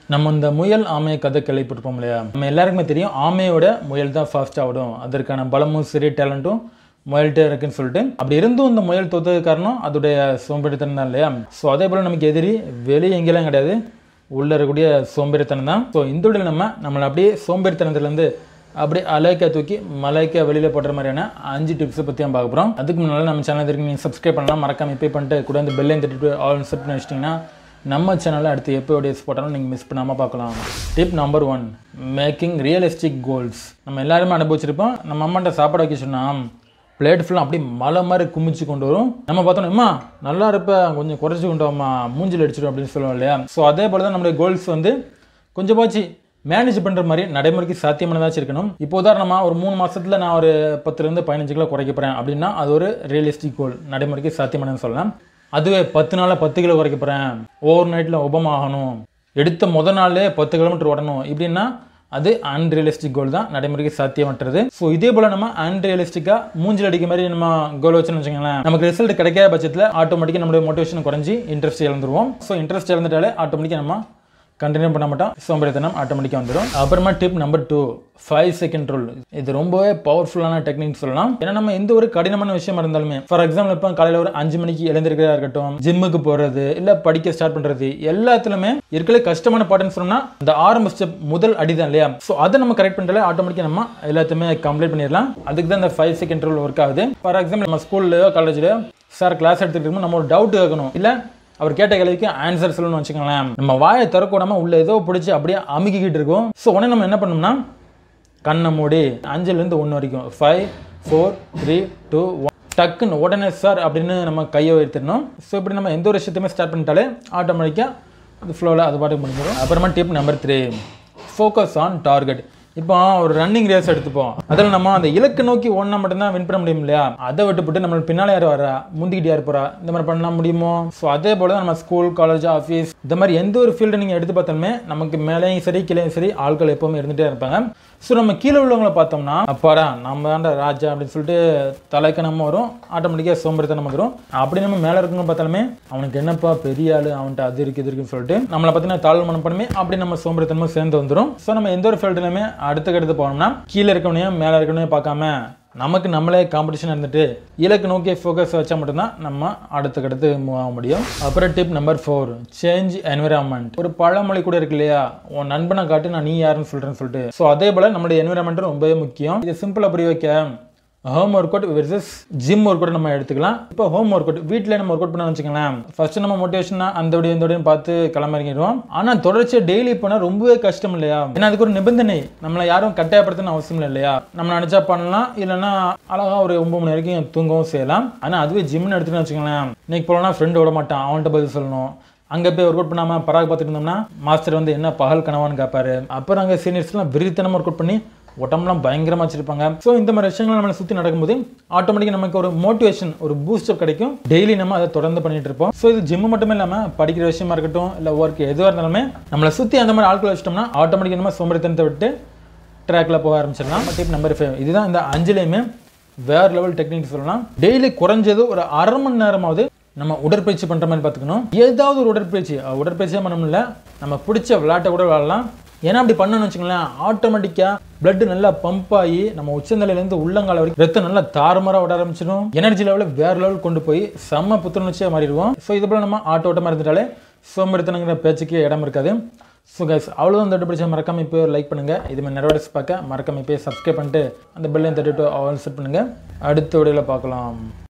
நம்ம இந்த முயல் ஆமை கதை கேள்விப்பட்டிருப்போம் இல்லையா நம்ம எல்லாருக்குமே தெரியும் ஆமையோட முயல் தான் ஃபாஸ்ட்டாக ஓடும் அதற்கான பலமும் சரி டேலண்ட்டும் முயல்கிட்ட இருக்குன்னு சொல்லிட்டு அப்படி இருந்தும் இந்த முயல் தோத்தது காரணம் அதோடைய சோம்பேறித்தனம் தான் இல்லையா ஸோ அதே போல் நமக்கு எதிரி வெளியே எங்கெல்லாம் கிடையாது உள்ளே இருக்கக்கூடிய சோம்பேறித்தனம் தான் ஸோ இந்த வீடியோல நம்ம நம்மளை அப்படியே சோம்பேறித்தனத்துலேருந்து அப்படியே அலைக்க தூக்கி மலைக்க வெளியில் போடுற மாதிரியான அஞ்சு டிப்ஸை பற்றி நம்ம பார்க்க போகிறோம் அதுக்கு முன்னால் நம்ம சேனல் இருக்கு நீங்கள் சப்ஸ்கிரைப் பண்ணலாம் மறக்காம இப்போ பண்ணிட்டு கூட வந்து பெல்லையும் தட்டிட்டு ஆல் செட் பண்ணி வச்சிட்டிங்கன்னா நம்ம சேனலில் அடுத்து எப்போ வீடியோஸ் போட்டாலும் நீங்கள் மிஸ் பண்ணாமல் பார்க்கலாம் tip number one making realistic goals நம்ம எல்லாருமே அனுபவிச்சிருப்போம் நம்ம அம்மாட்ட சாப்பாடு வைக்க சொன்னால் பிளேட் ஃபுல்லாக அப்படியே மலை மாதிரி குமிச்சு கொண்டு வரும் நம்ம பார்த்தோம் அம்மா நல்லா இருப்ப கொஞ்சம் குறைச்சி கொண்டு வாம்மா மூஞ்சில் அடிச்சிடும் அப்படின்னு சொல்லுவோம் இல்லையா ஸோ அதே போல் தான் நம்மளுடைய கோல்ஸ் வந்து கொஞ்சமாச்சு மேனேஜ் பண்ணுற மாதிரி நடைமுறைக்கு சாத்தியமானதாச்சும் இருக்கணும் இப்போ உதாரணமாக ஒரு மூணு மாசத்துல நான் ஒரு பத்துலேருந்து பதினஞ்சு கிலோ குறைக்க போகிறேன் அப்படின்னா அது ஒரு ரியலிஸ்டிக் கோல் நடைமுறைக்கு சாத்தியமானதுன்னு சொல்லலாம் அதுவே பத்து நாளில் பத்து கிலோ குறைக்க போகிறேன் ஓவர் நைட்டில் உபம் ஆகணும் எடுத்த முத நாளே பத்து கிலோமீட்டர் ஓடணும் இப்படின்னா அது அன்ரியலிஸ்டிக் கோல் தான் நடைமுறைக்கு சாத்தியமற்றது ஸோ இதே போல் நம்ம அன்ரியலிஸ்டிக்காக மூஞ்சில் அடிக்க மாதிரி நம்ம கோல் வச்சுன்னு வச்சுக்கோங்களேன் நமக்கு ரிசல்ட் கிடைக்காத பட்சத்தில் ஆட்டோமேட்டிக்காக நம்மளுடைய மோட்டிவேஷன் குறைஞ்சி இன்ட்ரெஸ்ட் இழந்துருவோம் ஸோ இன்ட்ரெஸ்ட் இழந்துட்டாலே ஆட்டோமேட்டிக்காக நம்ம கண்டினியூ பண்ண மாட்டோம் சோம்பேறித்தனம் ஆட்டோமேட்டிக்காக வந்துடும் அப்புறமா tip number two five second rule இது ரொம்பவே பவர்ஃபுல்லான டெக்னிக் சொல்லலாம் ஏன்னா நம்ம எந்த ஒரு கடினமான விஷயமா இருந்தாலுமே ஃபார் எக்ஸாம்பிள் இப்போ காலையில் ஒரு அஞ்சு மணிக்கு எழுந்திருக்கிறதா இருக்கட்டும் ஜிம்முக்கு போகிறது இல்லை படிக்க ஸ்டார்ட் பண்ணுறது எல்லாத்துலையுமே இருக்கிற கஷ்டமான பாட்டுன்னு சொன்னோம்னா இந்த ஆரம்ப ஸ்டெப் முதல் அடிதான் இல்லையா ஸோ அதை நம்ம கரெக்ட் பண்ணுறதுல ஆட்டோமேட்டிக்காக நம்ம எல்லாத்தையுமே கம்ப்ளீட் பண்ணிடலாம் அதுக்கு தான் இந்த ஃபைவ் செகண்ட் ரூல் ஒர்க் ஆகுது ஃபார் எக்ஸாம்பிள் நம்ம ஸ்கூல்லையோ காலேஜ்லையோ சார் கிளாஸ் எடுத்துகிட்டு இருக்கும்போது நம்ம ஒரு டவுட் கேட்கணும் இல்லை அவர் கேட்ட கேள்விக்கு ஆன்சர் சொல்லணும்னு வச்சுக்கோங்களேன் நம்ம வாயை திறக்க விடாம உள்ள ஏதோ பிடிச்சி அப்படியே அமுக்கிக்கிட்டு இருக்கோம் ஸோ உடனே நம்ம என்ன பண்ணோம்னா கண்ணை மூடி அஞ்சுலேருந்து ஒன்று வரைக்கும் five four three two one டக்குன்னு உடனே சார் அப்படின்னு நம்ம கையை உயர்த்திடணும் ஸோ இப்படி நம்ம எந்த ஒரு விஷயத்தையுமே ஸ்டார்ட் பண்ணிட்டாலே ஆட்டோமேட்டிக்காக அது ஃப்ளோவில் அது பாட்டுக்கு முடிஞ்சிடும் அப்புறமா tip number three focus on target இப்போ ஒரு ரன்னிங் ரேஸ் எடுத்துப்போம் அதில் நம்ம அந்த இலக்கு நோக்கி ஒன்றா மட்டும்தான் வின் பண்ண முடியும் இல்லையா அதை விட்டுப்பட்டு நம்ம பின்னாலே யார் வரா முந்திக்கிட்டு யார் போறா இந்த மாதிரி பண்ண முடியுமோ ஸோ அதே போல தான் நம்ம ஸ்கூல் காலேஜ் ஆஃபீஸ் இந்த மாதிரி எந்த ஒரு ஃபீல்டை நீங்கள் எடுத்து பார்த்தாலுமே நமக்கு மேலேயும் சரி கீழேயும் சரி ஆட்கள் எப்பவுமே இருந்துகிட்டே இருப்பாங்க ஸோ நம்ம கீழே உள்ளவங்களை பார்த்தோம்னா அப்பாடா நம்ம தான்டா ராஜா அப்படின்னு சொல்லிட்டு தலைக்கு நம்ம வரும் ஆட்டோமேட்டிக்காக சோம்பேறித்தனம் வந்துடும் அப்படி நம்ம மேலே இருக்கவங்க பார்த்தாலுமே அவனுக்கு என்னப்பா பெரிய ஆள் அவன்கிட்ட அது இருக்கு இது இருக்குன்னு சொல்லிட்டு நம்மளை பார்த்தீங்கன்னா தாழ்வு மனப்படமே அப்படி நம்ம சோம்பேறித்தனமும் சேர்ந்து வந்துடும் ஸோ நம்ம எந்த ஒரு ஃபீல்டுலையுமே அடுத்த கடுத்து போனோம்னா கீழே இருக்கவனையும் மேலே இருக்கவனையும் பார்க்காம நமக்கு நம்மளே காம்படிஷன் இருந்துட்டு இலக்கு நோக்கி ஃபோக்கஸ் வச்சா மட்டும்தான் நம்ம அடுத்த கடுத்து மூவ் ஆக முடியும் அப்புறம் tip number four change environment ஒரு பழமொழி கூட இருக்கு இல்லையா உன் நண்பனை காட்டு நான் நீ யாருன்னு சொல்றேன்னு சொல்லிட்டு ஸோ அதே போல நம்மளுடைய என்விரான்மெண்ட் ரொம்பவே முக்கியம் இது சிம்பிளாக புரிய வைக்க home workout versus gym workout நம்ம எடுத்துக்கலாம் இப்போ ஹோம் ஒர்க் அவுட் வீட்டில் நம்ம ஒர்க் அவுட் பண்ண வச்சுக்கலாம் ஃபர்ஸ்ட் நம்ம மோட்டிவேஷனா அந்த விடியும் இந்த விடியும் பார்த்து கிளம்பிடுவோம் ஆனால் தொடர்ச்சியாக டெய்லி போனால் ரொம்பவே கஷ்டம் இல்லையா ஏன்னா அதுக்கு ஒரு நிபந்தனை நம்மளை யாரும் கட்டாயப்படுத்தணும் அவசியம் இல்லை இல்லையா நம்ம நினச்சா பண்ணலாம் இல்லைன்னா அழகா ஒரு ஒன்பது மணி வரைக்கும் தூங்கவும் செய்யலாம் ஆனால் அதுவே ஜிம்னு எடுத்துன்னு வச்சுக்கலாம் இன்னைக்கு போகலன்னா ஃப்ரெண்டு விட மாட்டான் அவன்கிட்ட பதில் சொல்லணும் அங்கே போய் ஒர்க் அவுட் பண்ணாமல் பராக பார்த்துட்டு இருந்தோம்னா மாஸ்டர் வந்து என்ன பகல் கனவான்னு கேட்பாரு அப்புறம் அங்கே சீனியர்ஸ்லாம் விரித்தனமாக ஒர்க் அவுட் பண்ணி உடம்புலாம் பயங்கரமாக வச்சிருப்பாங்க ஸோ இந்த மாதிரி விஷயங்கள் நம்மளை சுற்றி நடக்கும்போது ஆட்டோமேட்டிக்காக நமக்கு ஒரு மோட்டிவேஷன் ஒரு பூஸ்டப் கிடைக்கும் டெய்லி நம்ம அதை தொடர்ந்து பண்ணிட்டு இருப்போம் ஸோ இது ஜிம் மட்டுமே இல்லாமல் படிக்கிற விஷயமா இருக்கட்டும் இல்லை ஒர்க் எதுவாக இருந்தாலுமே நம்மளை சுற்றி அந்த மாதிரி ஆட்களை வச்சிட்டோம்னா ஆட்டோமேட்டிக்காக நம்ம சோம்பேறித்தனத்தை விட்டு ட்ராக்ல போக ஆரம்பிச்சிடலாம் டிப் நம்பர் ஃபைவ் இதுதான் இந்த அஞ்சுலேயுமே வேற லெவல் டெக்னிக் சொல்லலாம் டெய்லி குறைஞ்சது ஒரு அரை மணி நேரமாவது நம்ம உடற்பயிற்சி பண்ணுற மாதிரி பார்த்துக்கணும் ஏதாவது ஒரு உடற்பயிற்சி அஹ் உடற்பயிற்சியாக பண்ண முடியல நம்ம பிடிச்ச விளையாட்டை கூட விளாடலாம் ஏன்னா அப்படி பண்ணணும்னு வச்சுங்களேன் ஆட்டோமேட்டிக்காக பிளட் நல்லா பம்ப் ஆகி நம்ம உச்சந்தலையிலேருந்து உள்ளங்கால வரைக்கும் ரத்தம் நல்லா தாறுமாறாக விட ஆரம்பிச்சிடும் எனர்ஜி லெவலில் வேற லெவல் கொண்டு போய் செம்ம புத்துணர்ச்சியாக மாறிடுவோம் ஸோ இது போல் நம்ம ஆட்டோ ஓட்டமாக இருந்துட்டாலே சோம்பேறித்தனங்கிற பேச்சுக்கு இடம் இருக்காது ஸோ கைஸ் அவ்வளோதான் இந்த பிடிச்ச மறக்காம இப்போ லைக் பண்ணுங்கள் இது மாதிரி நிறைய பார்க்க மறக்காம இப்போ சப்ஸ்கிரைப் பண்ணிட்டு அந்த பெல்லையும் தட்டிட்டு ஆல் செட் பண்ணுங்கள் அடுத்த வீடியோவில் பார்க்கலாம்